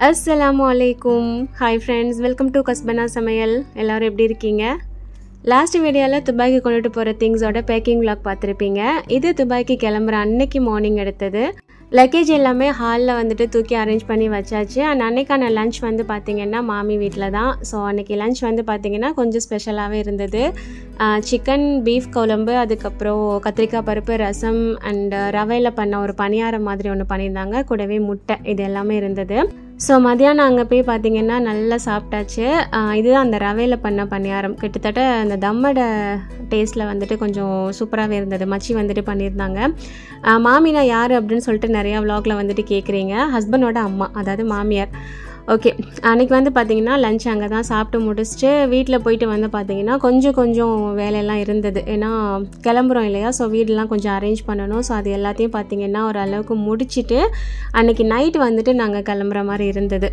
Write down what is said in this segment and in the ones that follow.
அஸ்ஸலாமு அலைக்கும் hi friends welcome to Kaspana சமையல் எல்லோரும் எப்படி இருக்கீங்க லாஸ்ட் வீடியோவில் துபாய்க்கு கொண்டுட்டு போகிற திங்ஸோட பேக்கிங் vlog பார்த்துருப்பீங்க இது துபாய்க்கு கிளம்புற அன்னைக்கு மார்னிங் எடுத்தது லக்கேஜ் எல்லாமே ஹாலில் வந்துட்டு தூக்கி அரேஞ்ச் பண்ணி வச்சாச்சு அண்ட் அன்னைக்கான லஞ்ச் வந்து பார்த்திங்கன்னா மாமி வீட்டில் தான் ஸோ அன்னைக்கு லஞ்ச் வந்து பார்த்திங்கன்னா கொஞ்சம் ஸ்பெஷலாகவே இருந்தது சிக்கன் பீஃப் குழம்பு அதுக்கப்புறம் கத்திரிக்காய் பருப்பு ரசம் அண்ட் ரவையில் பண்ண ஒரு பணியாரம் மாதிரி ஒன்று பண்ணியிருந்தாங்க கூடவே முட்டை இது எல்லாமே இருந்தது ஸோ மதியானம் அங்கே போய் பார்த்தீங்கன்னா நல்லா சாப்பிட்டாச்சு ஆஹ் இதுதான் அந்த ரவையில் பண்ண பணியாரம் கிட்டத்தட்ட அந்த தம்மட டேஸ்ட்டில் வந்துட்டு கொஞ்சம் சூப்பராகவே இருந்தது மச்சி வந்துட்டு பண்ணியிருந்தாங்க ஆஹ் மாமினா யார் அப்படின்னு சொல்லிட்டு நிறையா vlogல வந்துட்டு கேட்குறீங்க ஹஸ்பண்டோட அம்மா அதாவது மாமியார் ஓகே அன்றைக்கி வந்து பார்த்தீங்கன்னா லஞ்ச் அங்கே தான் சாப்பிட்டு முடிச்சுட்டு வீட்டில் போயிட்டு வந்து பார்த்தீங்கன்னா கொஞ்சம் கொஞ்சம் வேலையெல்லாம் இருந்தது ஏன்னா கிளம்புறோம் இல்லையா ஸோ வீடெல்லாம் கொஞ்சம் அரேஞ்ச் பண்ணணும் ஸோ அது எல்லாத்தையும் பார்த்தீங்கன்னா ஒரு அளவுக்கு முடிச்சுட்டு அன்றைக்கி நைட் வந்துட்டு நாங்கள் கிளம்புற மாதிரி இருந்தது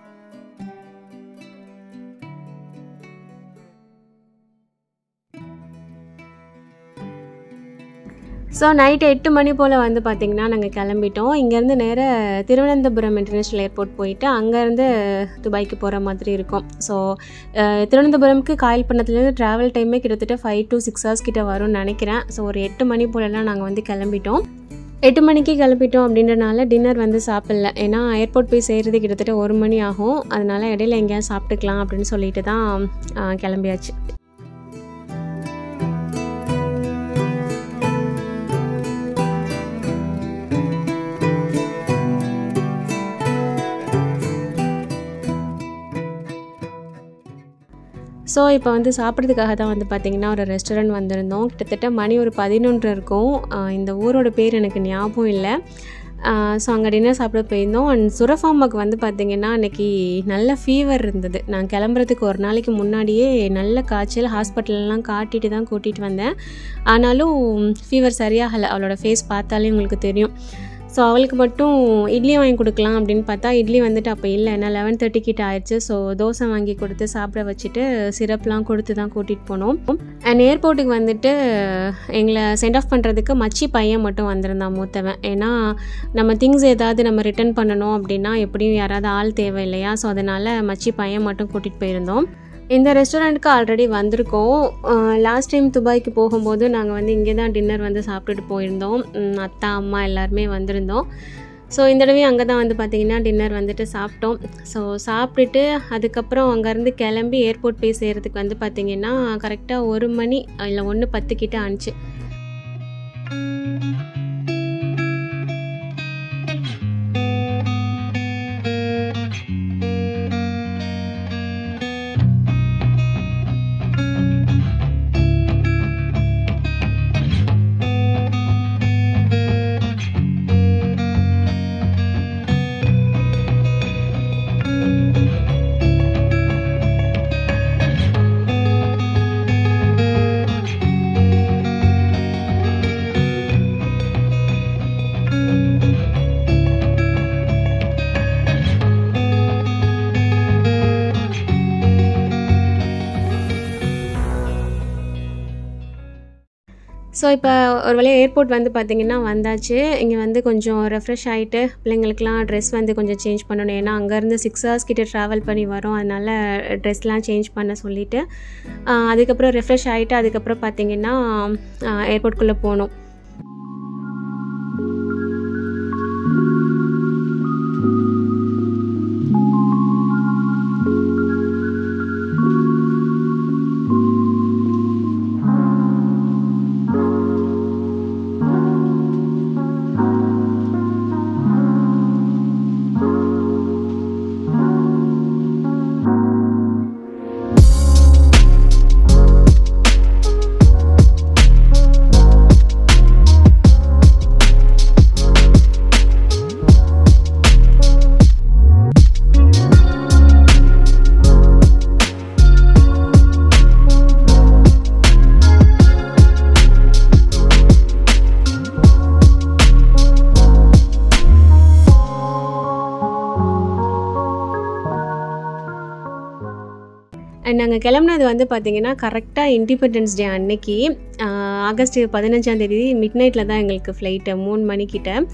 ஸோ நைட்டு எட்டு மணி போல் வந்து பார்த்திங்கன்னா நாங்கள் கிளம்பிட்டோம் இங்கேருந்து நேராக திருவனந்தபுரம் இன்டர்நேஷ்னல் ஏர்போர்ட் போயிட்டு அங்கேருந்து துபாய்க்கு போகிற மாதிரி இருக்கும் ஸோ திருவனந்தபுரம்க்கு காயல்பண்ணத்துலேருந்து ட்ராவல் டைமே கிட்டத்தட்ட ஃபைவ் டு சிக்ஸ் ஹவர்ஸ் கிட்ட வரும்னு நினைக்கிறேன் ஸோ ஒரு எட்டு மணி போலலாம் நாங்கள் வந்து கிளம்பிட்டோம் எட்டு மணிக்கு கிளம்பிட்டோம் அப்படின்றனால டின்னர் வந்து சாப்பிடல ஏன்னா ஏர்போர்ட் போய் சேர்றது கிட்டத்தட்ட ஒரு மணி ஆகும் அதனால இடையில எங்கேயாவது சாப்பிட்டுக்கலாம் அப்படின்னு சொல்லிட்டு தான் ஆ, கிளம்பியாச்சு ஸோ இப்போ வந்து சாப்பிட்றதுக்காக தான் வந்து பார்த்திங்கன்னா ஒரு ரெஸ்டாரண்ட் வந்திருந்தோம் கிட்டத்தட்ட மணி ஒரு பதினொன்று இருக்கும் ஆஹ் இந்த ஊரோட பேர் எனக்கு ஞாபகம் இல்லை ஸோ அங்கே டின்னர் சாப்பிட போயிருந்தோம் அண்ட் சுரஃபாமாக்கு வந்து பார்த்திங்கன்னா அன்றைக்கி நல்ல ஃபீவர் இருந்தது நான் கிளம்புறதுக்கு ஒரு நாளைக்கு முன்னாடியே நல்ல காய்ச்சல் ஹாஸ்பிட்டல்லாம் காட்டிட்டு தான் கூட்டிகிட்டு வந்தேன் ஆனாலும் ஃபீவர் சரியாகலை அவளோட ஃபேஸ் பார்த்தாலே உங்களுக்கு தெரியும் ஸோ அவளுக்கு மட்டும் இட்லி வாங்கி கொடுக்கலாம் அப்படின்னு பார்த்தா இட்லி வந்துட்டு அப்போ இல்லை ஏன்னா லெவன் தேர்ட்டி கிட்ட ஆயிடுச்சு ஸோ தோசை வாங்கி கொடுத்து சாப்பிட வச்சுட்டு சிரப்லாம் கொடுத்து தான் கூட்டிகிட்டு போனோம் அண்ட் ஏர்போர்ட்டுக்கு வந்துட்டு எங்களை சென்ட் ஆஃப் பண்ணுறதுக்கு மச்சி பையன் மட்டும் வந்திருந்தான் மூத்தவன் ஏன்னா நம்ம திங்ஸ் ஏதாவது நம்ம ரிட்டர்ன் பண்ணணும் அப்படின்னா எப்படியும் யாராவது ஆள் தேவை இல்லையா ஸோ அதனால் மச்சி பையன் மட்டும் கூட்டிகிட்டு போயிருந்தோம் இந்த ரெஸ்டாரண்ட்டுக்கு ஆல்ரெடி வந்திருக்கோம் லாஸ்ட் டைம் துபாய்க்கு போகும்போது நாங்கள் வந்து இங்கே தான் டின்னர் வந்து சாப்பிட்டுட்டு போயிருந்தோம் உம், அத்தா அம்மா எல்லாருமே வந்திருந்தோம் ஸோ இந்த தடவையும் அங்கே தான் வந்து பார்த்திங்கன்னா டின்னர் வந்துட்டு சாப்பிட்டோம் ஸோ சாப்பிட்டுட்டு அதுக்கப்புறம் அங்கேருந்து கிளம்பி ஏர்போர்ட் போய் சேர்கிறதுக்கு வந்து பார்த்திங்கன்னா கரெக்டாக ஒரு மணி இல்லை ஒன்று பத்து கிட்ட ஆனிச்சு ஸோ இப்போ ஒரு வழியாக ஏர்போர்ட் வந்து பார்த்திங்கன்னா வந்தாச்சு இங்கே வந்து கொஞ்சம் ரெஃப்ரெஷ் ஆகிட்டு பிள்ளைங்களுக்குலாம் ட்ரெஸ் வந்து கொஞ்சம் சேஞ்ச் பண்ணணும் ஏன்னா அங்கேருந்து சிக்ஸ் ஹவர்ஸ் கிட்ட ட்ராவல் பண்ணி வரோம் அதனால் ட்ரெஸ்லாம் சேஞ்ச் பண்ண சொல்லிவிட்டு அதுக்கப்புறம் ரெஃப்ரெஷ் ஆகிட்டு அதுக்கப்புறம் பார்த்திங்கன்னா ஏர்போர்ட்குள்ளே போனோம் அண்ட் நாங்கள் கிளம்புனது வந்து பார்த்திங்கன்னா கரெக்டாக இண்டிபெண்டன்ஸ் டே அன்னைக்கு ஆஹ் ஆகஸ்ட் பதினஞ்சாம் தேதி மிட் நைட்டில் தான் எங்களுக்கு ஃப்ளைட்டு மூணு மணிக்கிட்ட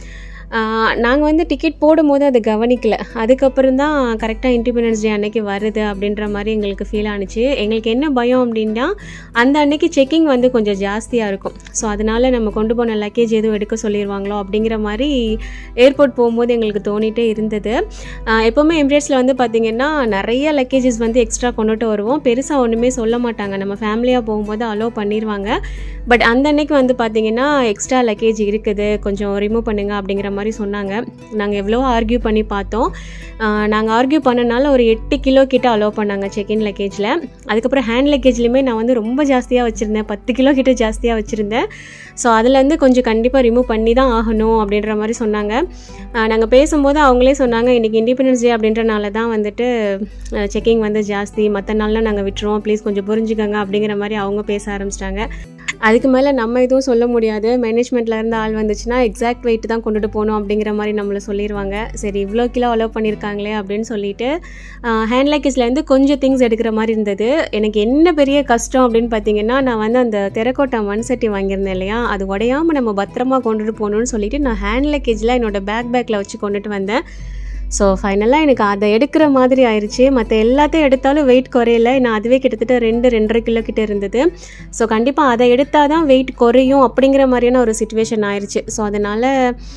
நாங்கள் வந்து டிக்கெட் போடும்போது அது கவனிக்கல அதுக்கப்புறம் தான் கரெக்டாக இண்டிபெண்டன்ஸ் டே அன்னைக்கு வருது அப்படின்ற மாதிரி எங்களுக்கு ஃபீல் ஆனுச்சு எங்களுக்கு என்ன பயம் அப்படின்னா அந்த அன்னைக்கு செக்கிங் வந்து கொஞ்சம் ஜாஸ்தியாக இருக்கும் ஸோ அதனால நம்ம கொண்டு போன லக்கேஜ் எதுவும் எடுக்க சொல்லிடுவாங்களோ அப்படிங்கிற மாதிரி ஏர்போர்ட் போகும்போது எங்களுக்கு தோணிட்டே இருந்தது ஆஹ் எப்போவுமே எம்ரேட்ஸில் வந்து பார்த்திங்கன்னா நிறைய லக்கேஜஸ் வந்து எக்ஸ்ட்ரா கொண்டுட்டு வருவோம் பெருசாக ஒன்றுமே சொல்ல மாட்டாங்க நம்ம ஃபேமிலியாக போகும்போது அலோவ் பண்ணிடுவாங்க பட் அந்த அன்னைக்கு வந்து பார்த்திங்கன்னா எக்ஸ்ட்ரா லக்கேஜ் இருக்குது கொஞ்சம் ரிமூவ் பண்ணுங்க அப்படிங்கிற மாதிரி சொன்னாங்க நாங்கள் எவ்வளோ ஆர்கியூ பண்ணி பார்த்தோம் நாங்கள் ஆர்கியூ பண்ணனால ஒரு எட்டு கிலோ கிட்ட அலோவ் பண்ணாங்க செக்இன் லக்கேஜில் அதுக்கப்புறம் ஹேண்ட் லக்கேஜ்லையுமே நான் வந்து ரொம்ப ஜாஸ்தியாக வச்சுருந்தேன் பத்து கிலோ கிட்ட ஜாஸ்தியாக வச்சுருந்தேன் ஸோ அதுலேருந்து கொஞ்சம் கண்டிப்பாக ரிமூவ் பண்ணி தான் ஆகணும் அப்படின்ற மாதிரி சொன்னாங்க நாங்கள் பேசும்போது அவங்களே சொன்னாங்க இன்றைக்கி இண்டிபெண்டன்ஸ் டே அப்படின்றனால தான் வந்துட்டு செக்கிங் வந்து ஜாஸ்தி மற்ற நாள்லாம் நாங்கள் விட்டுருவோம் ப்ளீஸ் கொஞ்சம் புரிஞ்சுக்கங்க அப்படிங்கிற மாதிரி அவங்க பேச ஆரம்பிச்சிட்டாங்க அதுக்கு மேலே நம்ம எதுவும் சொல்ல முடியாது மேனேஜ்மெண்ட்டில் இருந்து ஆள் வந்துச்சுன்னா எக்ஸாக்ட் வெயிட் தான் கொண்டுட்டு போகணும் அப்படிங்கிற மாதிரி நம்மளை சொல்லிடுவாங்க சரி இவ்வளோ கிலோ அலோவ் பண்ணியிருக்காங்களே அப்படின்னு சொல்லிட்டு ஹேண்ட் லக்கேஜ்லேருந்து கொஞ்சம் திங்ஸ் எடுக்கிற மாதிரி இருந்தது எனக்கு என்ன பெரிய கஷ்டம் அப்படின்னு பார்த்தீங்கன்னா நான் வந்து அந்த தெரக்கோட்டா மண் சட்டி வாங்கியிருந்தேன் இல்லையா அது உடையாமல் நம்ம பத்திரமா கொண்டுட்டு போகணும்னு சொல்லிட்டு நான் ஹேண்ட் லக்கேஜில் என்னோட பேக் பேக்கில் வச்சு கொண்டுட்டு வந்தேன் ஸோ ஃபைனலாக எனக்கு அதை எடுக்கிற மாதிரி ஆயிடுச்சு மற்ற எல்லாத்தையும் எடுத்தாலும் வெயிட் குறையல நான் அதுவே கிட்டத்தட்ட ரெண்டு ரெண்டரை கிலோ கிட்ட இருந்தது ஸோ கண்டிப்பாக அதை எடுத்தால் தான் வெயிட் குறையும் அப்படிங்கிற மாதிரியான ஒரு சுச்சுவேஷன் ஆயிடுச்சு ஸோ அதனால்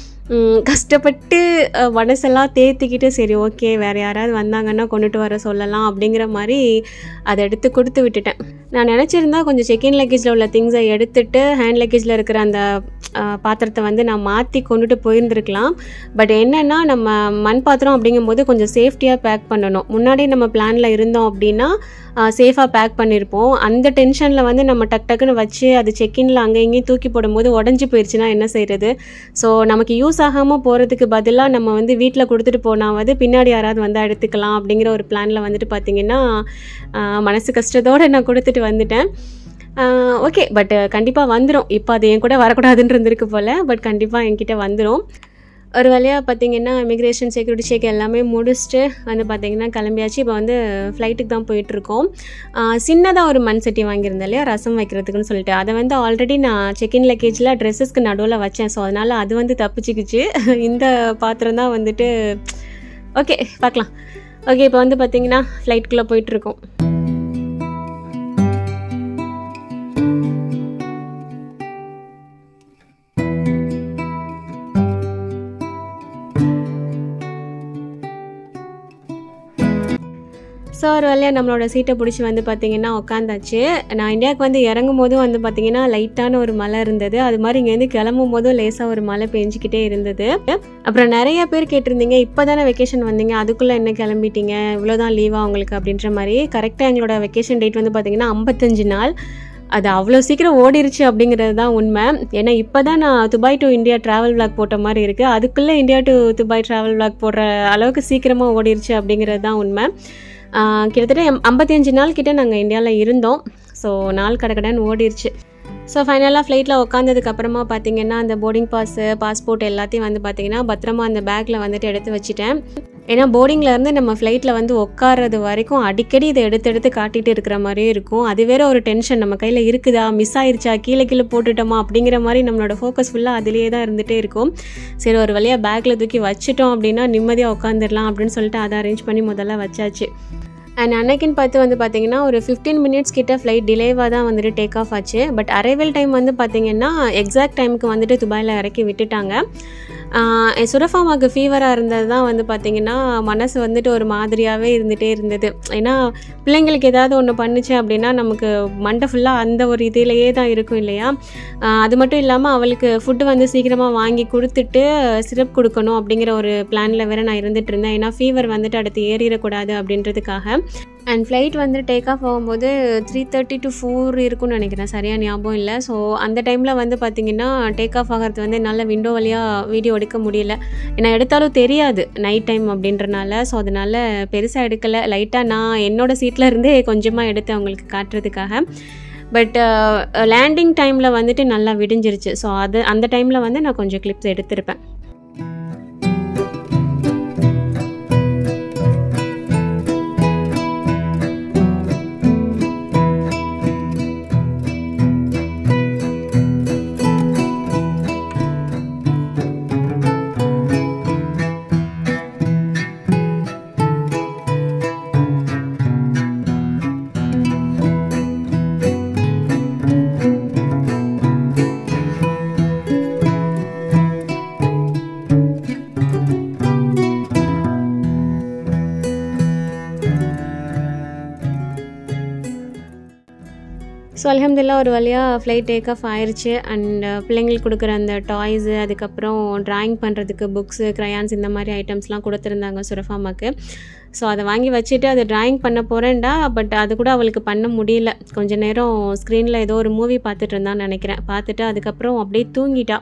ம், கஷ்டப்பட்டு அஹ், மனசெல்லாம் தேத்திக்கிட்டு சரி ஓகே வேறு யாராவது வந்தாங்கன்னா கொண்டுட்டு வர சொல்லலாம் அப்படிங்கிற மாதிரி அதை எடுத்து கொடுத்து விட்டுட்டேன் நான் நினச்சிருந்தா கொஞ்சம் செகண்ட் லக்கேஜில் உள்ள திங்ஸை எடுத்துட்டு ஹேண்ட் லக்கேஜில் இருக்கிற அந்த அஹ், பாத்திரத்தை வந்து நான் மாற்றி கொண்டுட்டு போயிருந்துருக்கலாம் பட் என்னென்னா நம்ம மண் பாத்திரம் அப்படிங்கும்போது கொஞ்சம் சேஃப்டியாக பேக் பண்ணணும் முன்னாடி நம்ம பிளானில் இருந்தோம் அப்படின்னா சேஃபாக பேக் பண்ணியிருப்போம் அந்த டென்ஷனில் வந்து நம்ம டக் டக்குன்னு வச்சு அது செக்கின்ல அங்கே இங்கேயும் தூக்கி போடும்போது உடஞ்சி போயிடுச்சுன்னா என்ன செய்கிறது ஸோ நமக்கு யூஸ் ஆகாமல் போகிறதுக்கு பதிலாக நம்ம வந்து வீட்டில் கொடுத்துட்டு போனாவது பின்னாடி யாராவது வந்தால் எடுத்துக்கலாம் அப்படிங்கிற ஒரு பிளானில் வந்துட்டு பார்த்தீங்கன்னா ஆஹ் மனசு கஷ்டத்தோடு நான் கொடுத்துட்டு வந்துட்டேன் ஓகே பட் கண்டிப்பாக வந்துடும் இப்போ அது என் கூட வரக்கூடாதுன்னு இருந்திருக்கு போல் பட் கண்டிப்பாக என்கிட்ட வந்துடும் ஒரு வழியாக பார்த்தீங்கன்னா இமிக்ரேஷன் செக்யூரிட்டி செக் எல்லாமே முடிச்சுட்டு வந்து பார்த்தீங்கன்னா கிளம்பியாச்சு இப்போ வந்து ஃப்ளைட்டுக்கு தான் போயிட்டுருக்கோம் சின்னதாக ஒரு மண் சட்டி வாங்கியிருந்தேன் இல்லையா ரசம் வைக்கிறதுக்குன்னு சொல்லிட்டு அதை வந்து ஆல்ரெடி நான் செக்இன் லக்கேஜில் ட்ரெஸ்ஸஸ்க்கு நடுவில் வச்சேன் ஸோ அதனால் அது வந்து தப்பிச்சுக்கிச்சு இந்த பாத்திரம் தான் வந்துட்டு ஓகே பார்க்கலாம் ஓகே இப்போ வந்து பார்த்தீங்கன்னா ஃப்ளைட்டுக்குள்ளே போயிட்டுருக்கோம் ஸோ ஒரு வழியாக நம்மளோட சீட்டை பிடிச்சி வந்து பார்த்தீங்கன்னா உட்காந்தாச்சு நான் இந்தியாவுக்கு வந்து இறங்கும் போதும் வந்து பார்த்தீங்கன்னா லைட்டான ஒரு மழை இருந்தது அது மாதிரி இங்கேருந்து கிளம்பும் போதும் லேசாக ஒரு மழை பெஞ்சிக்கிட்டே இருந்தது அப்புறம் நிறைய பேர் கேட்டிருந்தீங்க இப்போ தானே வெக்கேஷன் வந்தீங்க அதுக்குள்ளே என்ன கிளம்பிட்டீங்க இவ்வளோதான் லீவா உங்களுக்கு அப்படின்ற மாதிரி கரெக்டாக எங்களோட வெக்கேஷன் டேட் வந்து பார்த்தீங்கன்னா ஐம்பத்தஞ்சு நாள் அது அவ்வளோ சீக்கிரம் ஓடிருச்சு அப்படிங்கிறது தான் உண்மை ஏன்னா இப்போ தான் நான் Dubai to India travel vlog போட்ட மாதிரி இருக்குது அதுக்குள்ளே India to Dubai travel vlog போடுற அளவுக்கு சீக்கிரமாக ஓடிருச்சு அப்படிங்கிறது தான் உண்மை ஆஹ் கிட்டத்தட்ட எம்- 55 நாள் கிட்ட நாங்கள் இந்தியாவில் இருந்தோம் ஸோ நாள் கடகடன்னு ஓடிருச்சு ஸோ ஃபைனலாக ஃப்ளைட்டில் உட்காந்ததுக்கு அப்புறமா பார்த்தீங்கன்னா அந்த போர்டிங் பாஸு பாஸ்போர்ட் எல்லாத்தையும் வந்து பார்த்தீங்கன்னா பத்திரமா அந்த பேக்கில் வந்துட்டு எடுத்து வச்சுட்டேன் ஏன்னா போர்டிங்கில் இருந்து நம்ம ஃப்ளைட்டில் வந்து உட்கார்றது வரைக்கும் அடிக்கடி இதை எடுத்து எடுத்து காட்டிகிட்டு இருக்கிற மாதிரியே இருக்கும் அது வேற ஒரு டென்ஷன் நம்ம கையில் இருக்குதா மிஸ் ஆயிருச்சா கீழே கீழே போட்டுட்டோமா அப்படிங்கிற மாதிரி நம்மளோட ஃபோக்கஸ் ஃபுல்லாக அதிலேயே தான் இருந்துகிட்டே இருக்கும் சரி ஒரு வழியாக பேக்கில் தூக்கி வச்சிட்டோம் அப்படின்னா நிம்மதியாக உட்காந்துடலாம் அப்படின்னு சொல்லிட்டு அதை அரேஞ்ச் பண்ணி முதல்ல வச்சாச்சு அண்ட் அன்னைக்குன்னு பார்த்து வந்து பார்த்தீங்கன்னா ஒரு ஃபிஃப்டீன் மினிட்ஸ் கிட்ட ஃப்ளைட் டிலேவாக தான் வந்துட்டு டேக் ஆஃப் ஆச்சு பட் அரைவல் டைம் வந்து பார்த்தீங்கன்னா எக்ஸாக்ட் டைமுக்கு வந்துட்டு துபாயில் இறக்கி விட்டுட்டாங்க ஆஹ் என் சுரஃபாமாக்கு ஃபீவராக இருந்தது தான் வந்து பார்த்தீங்கன்னா மனசு வந்துட்டு ஒரு மாதிரியாகவே இருந்துகிட்டே இருந்தது ஏன்னா பிள்ளைங்களுக்கு ஏதாவது ஒன்று பண்ணுச்சு அப்படின்னா நமக்கு மண்டை ஃபுல்லாக அந்த ஒரு இதிலேயே தான் இருக்கும் இல்லையா ஆஹ் அது மட்டும் இல்லாமல் அவளுக்கு ஃபுட்டு வந்து சீக்கிரமாக வாங்கி கொடுத்துட்டு சிரப் கொடுக்கணும் அப்படிங்கிற ஒரு பிளானில் வேற நான் இருந்துட்டு இருந்தேன் ஏன்னா ஃபீவர் வந்துட்டு அடுத்து ஏறிடக்கூடாது அப்படின்றதுக்காக அண்ட் ஃப்ளைட் வந்து டேக் ஆஃப் ஆகும்போது த்ரீ தேர்ட்டி டு ஃபோர் இருக்கும்னு நினைக்கிறேன் சரியாக ஞாபகம் இல்லை ஸோ அந்த டைமில் வந்து பார்த்திங்கன்னா டேக் ஆஃப் ஆகிறது வந்து என்னால் விண்டோ வழியாக வீடியோ எடுக்க முடியல ஏன்னா எடுத்தாலும் தெரியாது நைட் டைம் அப்படின்றனால ஸோ அதனால் பெருசாக எடுக்கலை லைட்டாக நான் என்னோட சீட்டில் இருந்தே கொஞ்சமாக எடுத்து அவங்களுக்கு காட்டுறதுக்காக பட் லேண்டிங் டைமில் வந்துட்டு நல்லா விடிஞ்சிருச்சு ஸோ அது அந்த டைமில் வந்து நான் கொஞ்சம் கிளிப்ஸ் எடுத்திருப்பேன் ஸோ அலமதுல்லா ஒரு வழியாக ஃப்ளைட் டேக் ஆஃப் ஆயிடுச்சு அண்ட் பிள்ளைங்களுக்கு கொடுக்குற அந்த டாய்ஸு அதுக்கப்புறம் ட்ராயிங் பண்ணுறதுக்கு புக்ஸு க்ரையான்ஸ் இந்த மாதிரி ஐட்டம்ஸ்லாம் கொடுத்துருந்தாங்க சுரஃபாமாக்கு ஸோ அதை வாங்கி வச்சுட்டு அதை ட்ராயிங் பண்ண போகிறேன்டா பட் அது கூட அவளுக்கு பண்ண முடியல கொஞ்ச நேரம் ஸ்க்ரீனில் ஏதோ ஒரு மூவி பார்த்துட்டு இருந்தான்னு நினைக்கிறேன் பார்த்துட்டு அதுக்கப்புறம் அப்படியே தூங்கிட்டா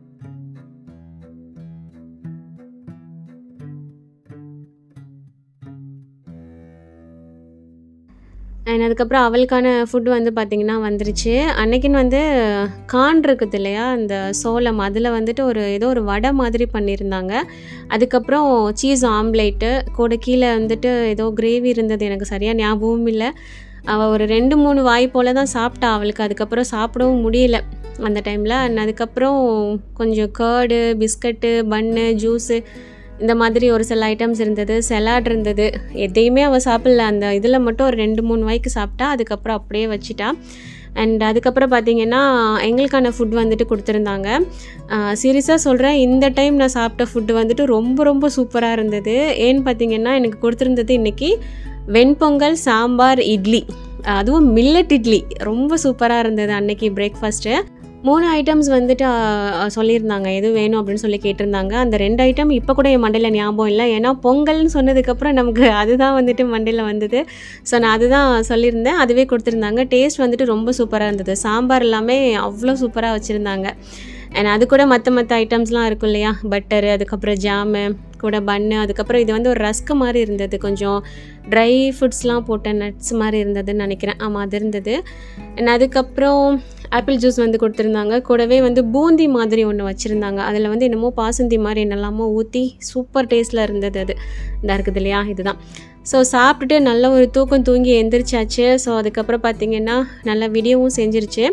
அண்ட் அதுக்கப்புறம் அவளுக்கான ஃபுட் வந்து பார்த்திங்கன்னா வந்துருச்சு அன்னைக்குன்னு வந்து கான் இருக்குது இல்லையா அந்த சோளம் அதில் வந்துட்டு ஒரு ஏதோ ஒரு வடை மாதிரி பண்ணியிருந்தாங்க அதுக்கப்புறம் சீஸ் ஆம்லேட்டு கூட கீழே வந்துட்டு ஏதோ கிரேவி இருந்தது எனக்கு சரியாக ஞாபகமும் இல்லை அவள் ஒரு ரெண்டு மூணு வாய் போல் தான் சாப்பிட்டா அவளுக்கு அதுக்கப்புறம் சாப்பிடவும் முடியல அந்த டைமில் அண்ட் அதுக்கப்புறம் கொஞ்சம் கேர்டு பிஸ்கட்டு பன்னு ஜூஸு இந்த மாதிரி ஒரு சில ஐட்டம்ஸ் இருந்தது சலாட் இருந்தது எதையுமே அவள் சாப்பிடல அந்த இதில் மட்டும் ஒரு ரெண்டு மூணு வாய்க்கு சாப்பிட்டா அதுக்கப்புறம் அப்படியே வச்சிட்டா அண்ட் அதுக்கப்புறம் பார்த்தீங்கன்னா எங்களுக்கான ஃபுட் வந்துட்டு கொடுத்துருந்தாங்க சீரியஸாக சொல்கிறேன் இந்த டைம் நான் சாப்பிட்ட ஃபுட்டு வந்துட்டு ரொம்ப ரொம்ப சூப்பராக இருந்தது ஏன்னு பார்த்தீங்கன்னா எனக்கு கொடுத்துருந்தது இன்றைக்கி வெண்பொங்கல் சாம்பார் இட்லி அதுவும் மில்லட் இட்லி ரொம்ப சூப்பராக இருந்தது அன்னைக்கு பிரேக்ஃபாஸ்ட்டு மூணு ஐட்டம்ஸ் வந்துட்டு சொல்லியிருந்தாங்க எது வேணும் அப்படின்னு சொல்லி கேட்டிருந்தாங்க அந்த ரெண்டு ஐட்டம் இப்போ கூட என் மண்டையில் ஞாபகம் இல்லை ஏன்னா பொங்கல்னு சொன்னதுக்கப்புறம் நமக்கு அதுதான் வந்துட்டு மண்டையில் வந்தது ஸோ நான் அதுதான் சொல்லியிருந்தேன் அதுவே கொடுத்துருந்தாங்க டேஸ்ட் வந்துட்டு ரொம்ப சூப்பராக இருந்தது சாம்பார் எல்லாமே அவ்வளோ சூப்பராக வச்சுருந்தாங்க அண்ட் அது கூட மற்ற மற்ற ஐட்டம்ஸ்லாம் இருக்கும் இல்லையா பட்டரு அதுக்கப்புறம் ஜாமு கூட பன்னு அதுக்கப்புறம் இது வந்து ஒரு ரஸ்க்கு மாதிரி இருந்தது கொஞ்சம் ட்ரை ஃபுட்ஸ்லாம் போட்ட நட்ஸ் மாதிரி இருந்ததுன்னு நினைக்கிறேன் ஆமாம் அது இருந்தது அண்ட் அதுக்கப்புறம் ஆப்பிள் ஜூஸ் வந்து கொடுத்துருந்தாங்க கூடவே வந்து பூந்தி மாதிரி ஒன்று வச்சுருந்தாங்க அதில் வந்து என்னமோ பாசந்தி மாதிரி என்னெல்லாமோ ஊற்றி சூப்பர் டேஸ்ட்டில் இருந்தது அது இந்த இருக்குது இல்லையா இதுதான் ஸோ சாப்பிட்டுட்டு நல்ல ஒரு தூக்கம் தூங்கி எந்திரிச்சாச்சு ஸோ அதுக்கப்புறம் பார்த்திங்கன்னா நல்லா விடியவும் செஞ்சிருச்சு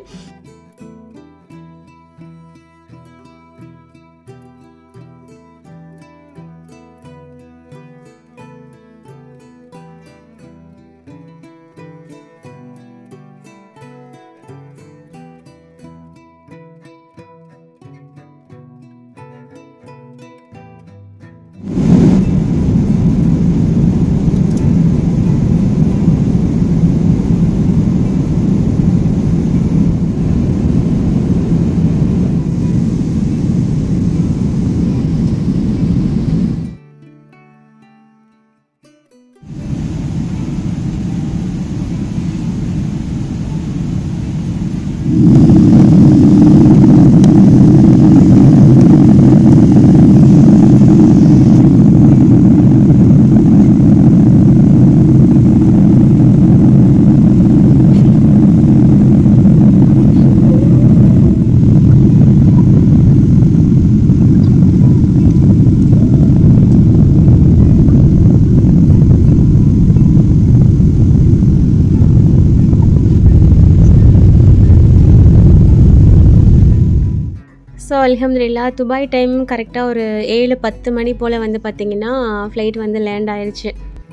ஸோ அலமதுல்லா துபாய் டைம் கரெக்டாக ஒரு ஏழு பத்து மணி போல் வந்து பார்த்திங்கன்னா ஃப்ளைட் வந்து லேண்ட் ஆயிடுச்சு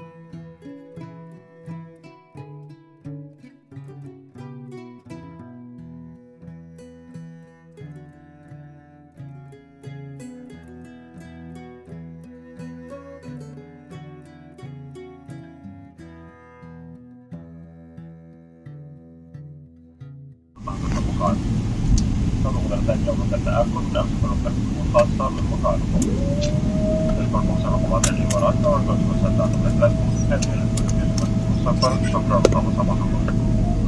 المقال تدخل الثانية وتتأكد نفسك الخاصة بالمخالفة تلك المسابقات الإمارات والقصر ستعتمد لكم كثيرا بالنسبة للمستقبل شكرا لكم صباح الخير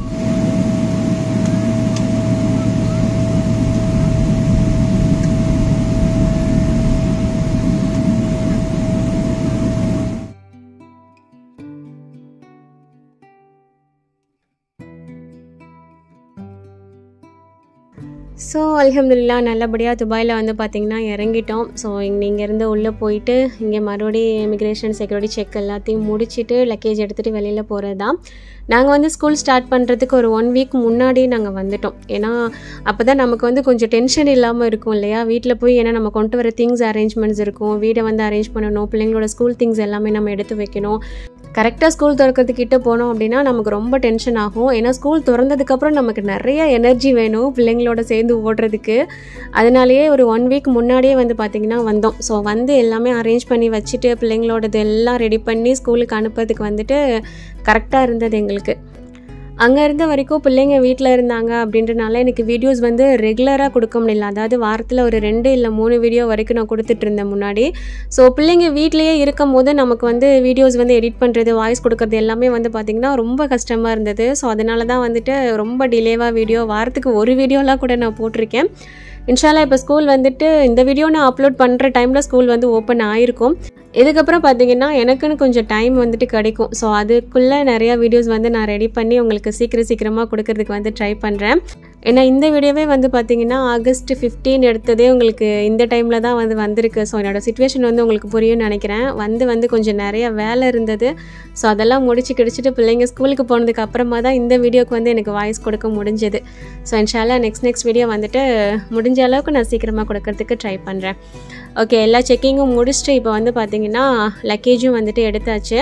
ஸோ அலமதுல்லா நல்லபடியாக துபாயில் வந்து பார்த்திங்கன்னா இறங்கிட்டோம் ஸோ இங்கேருந்து உள்ளே போயிட்டு இங்கே மறுபடியும் இமிக்ரேஷன் செக்யூரிட்டி செக் எல்லாத்தையும் முடிச்சுட்டு லக்கேஜ் எடுத்துகிட்டு வெளியில் போகிறது தான் நாங்கள் வந்து ஸ்கூல் ஸ்டார்ட் பண்ணுறதுக்கு ஒரு ஒன் வீக் முன்னாடியே நாங்கள் வந்துட்டோம் ஏன்னா அப்போ தான் நமக்கு வந்து கொஞ்சம் டென்ஷன் இல்லாமல் இருக்கும் இல்லையா வீட்டில் போய் ஏன்னா நம்ம கொண்டு வர திங்ஸ் அரேஞ்ச்மெண்ட்ஸ் இருக்கும் வீடை வந்து அரேஞ்ச் பண்ணணும் பிள்ளைங்களோட ஸ்கூல் திங்ஸ் எல்லாமே நம்ம எடுத்து வைக்கணும் கரெக்டாக ஸ்கூல் திறக்கிறதுக்கிட்ட போனோம் அப்படின்னா நமக்கு ரொம்ப டென்ஷன் ஆகும் ஏன்னா ஸ்கூல் திறந்ததுக்கப்புறம் நமக்கு நிறைய எனர்ஜி வேணும் பிள்ளைங்களோட சேர்ந்து ஓடுறதுக்கு அதனாலேயே ஒரு ஒன் வீக் முன்னாடியே வந்து பார்த்திங்கன்னா வந்தோம் ஸோ வந்து எல்லாமே அரேஞ்ச் பண்ணி வச்சுட்டு பிள்ளைங்களோடது எல்லாம் ரெடி பண்ணி ஸ்கூலுக்கு அனுப்புறதுக்கு வந்துட்டு கரெக்டாக இருந்தது எங்களுக்கு அங்கே இருந்த வரைக்கும் பிள்ளைங்க வீட்டில் இருந்தாங்க அப்படின்றனால எனக்கு வீடியோஸ் வந்து ரெகுலராக கொடுக்க முடியல அதாவது வாரத்தில் ஒரு ரெண்டு இல்லை மூணு வீடியோ வரைக்கும் நான் கொடுத்துட்டு இருந்தேன் முன்னாடி ஸோ பிள்ளைங்க வீட்லேயே இருக்கும் போது நமக்கு வந்து வீடியோஸ் வந்து எடிட் பண்ணுறது வாய்ஸ் கொடுக்கறது எல்லாமே வந்து பார்த்திங்கன்னா ரொம்ப கஷ்டமாக இருந்தது ஸோ அதனால தான் வந்துட்டு ரொம்ப டிலேவாக வீடியோ வாரத்துக்கு ஒரு வீடியோலாம் கூட நான் போட்டிருக்கேன் இன்ஷால்லா இப்போ ஸ்கூல் வந்துட்டு இந்த வீடியோ நான் அப்லோட் பண்ணுற டைமில் ஸ்கூல் வந்து ஓப்பன் ஆயிருக்கும் இதுக்கப்புறம் பார்த்தீங்கன்னா எனக்குன்னு கொஞ்சம் டைம் வந்துட்டு கிடைக்கும் ஸோ அதுக்குள்ளே நிறையா வீடியோஸ் வந்து நான் ரெடி பண்ணி உங்களுக்கு சீக்கிரம் சீக்கிரமாக கொடுக்கறதுக்கு வந்து ட்ரை பண்ணுறேன் ஏன்னா இந்த வீடியோவே வந்து பார்த்தீங்கன்னா ஆகஸ்ட் 15 எடுத்ததே உங்களுக்கு இந்த டைமில் தான் வந்து வந்திருக்கு ஸோ என்னோட சுச்சுவேஷன் வந்து உங்களுக்கு புரியும்னு நினைக்கிறேன் வந்து வந்து கொஞ்சம் நிறைய வேலை இருந்தது ஸோ அதெல்லாம் முடிச்சு கிடிச்சிட்டு பிள்ளைங்க ஸ்கூலுக்கு போனதுக்கு அப்புறமா தான் இந்த வீடியோக்கு வந்து எனக்கு வாய்ஸ் கொடுக்க முடிஞ்சது ஸோ இன்ஷால்லா நெக்ஸ்ட் நெக்ஸ்ட் வீடியோ வந்துட்டு முடிஞ்ச அளவுக்கு நான் சீக்கிரமாக கொடுக்கறதுக்கு ட்ரை பண்ணுறேன் ஓகே எல்லா செக்கிங்கும் முடிச்சுட்டு இப்போ வந்து பார்த்தீங்கன்னா லக்கேஜும் வந்துட்டு எடுத்தாச்சு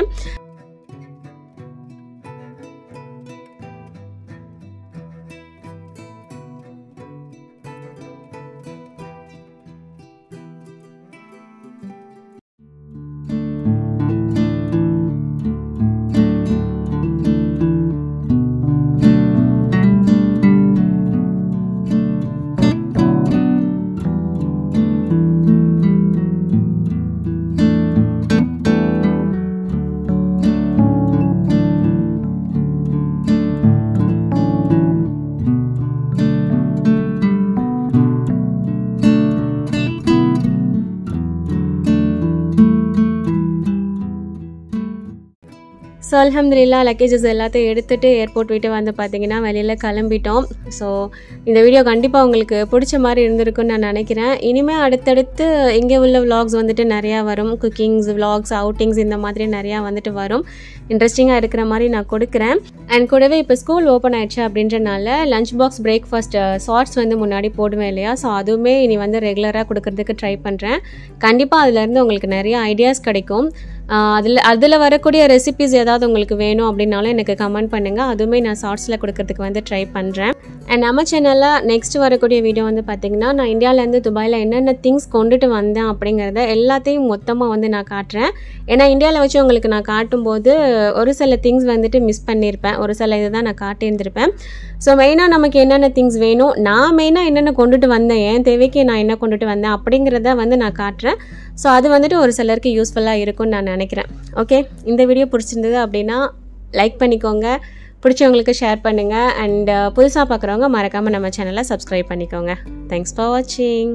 ஸோ அல்ஹம்துலில்லா லக்கேஜஸ் எல்லாத்தையும் எடுத்துகிட்டு ஏர்போர்ட் விட்டு வந்து பார்த்தீங்கன்னா வெளியில் கிளம்பிட்டோம் ஸோ இந்த வீடியோ கண்டிப்பாக உங்களுக்கு பிடிச்ச மாதிரி இருந்திருக்குன்னு நான் நினைக்கிறேன் இனிமேல் அடுத்தடுத்து இங்கே உள்ள vlogs வந்துட்டு நிறையா வரும் குக்கிங்ஸ் vlogs அவுட்டிங்ஸ் இந்த மாதிரி நிறையா வந்துட்டு வரும் இன்ட்ரெஸ்டிங்காக இருக்கிற மாதிரி நான் கொடுக்குறேன் அண்ட் கூடவே இப்போ ஸ்கூல் ஓப்பன் ஆயிடுச்சு அப்படின்றனால லஞ்ச் பாக்ஸ் பிரேக்ஃபாஸ்ட் ஷார்ட்ஸ் வந்து முன்னாடி போடுவேன் இல்லையா ஸோ அதுவுமே இனி வந்து ரெகுலராக கொடுக்கறதுக்கு ட்ரை பண்ணுறேன் கண்டிப்பாக அதுலேருந்து உங்களுக்கு நிறைய ஐடியாஸ் கிடைக்கும் அதில் அதில் வரக்கூடிய ரெசிபிஸ் ஏதாவது உங்களுக்கு வேணும் அப்படின்னாலும் எனக்கு கமெண்ட் பண்ணுங்கள் அதுவுமே நான் ஷார்ட்ஸில் கொடுக்கறதுக்கு வந்து ட்ரை பண்ணுறேன் அண்ட் நம்ம சேனலில் நெக்ஸ்ட் வரக்கூடிய வீடியோ வந்து பார்த்திங்கன்னா நான் இந்தியாவிலேருந்து துபாயில் என்னென்ன திங்ஸ் கொண்டுட்டு வந்தேன் அப்படிங்கிறத எல்லாத்தையும் மொத்தமாக வந்து நான் காட்டுறேன் ஏன்னா இந்தியாவில் வச்சு உங்களுக்கு நான் காட்டும்போது ஒரு சில திங்ஸ் வந்துட்டு மிஸ் பண்ணியிருப்பேன் ஒரு சில இதை தான் நான் காட்டியிருந்திருப்பேன் ஸோ மெயினாக நமக்கு என்னென்ன திங்ஸ் வேணும் நான் மெயினாக என்னென்ன கொண்டுட்டு வந்தேன் என் தேவைக்கு நான் என்ன கொண்டுட்டு வந்தேன் அப்படிங்கிறத வந்து நான் காட்டுறேன் ஸோ அது வந்துட்டு ஒரு சிலருக்கு யூஸ்ஃபுல்லாக இருக்கும்னு நான் நினைக்கிறேன் ஓகே இந்த வீடியோ பிடிச்சிருந்தது அப்படின்னா லைக் பண்ணிக்கோங்க பிடிச்சவங்களுக்கு ஷேர் பண்ணுங்கள் அண்ட் புதுசாக பார்க்குறவங்க மறக்காமல் நம்ம சேனலை சப்ஸ்கிரைப் பண்ணிக்கோங்க தேங்க்ஸ் ஃபார் வாட்சிங்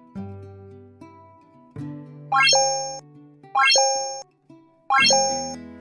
Thank you.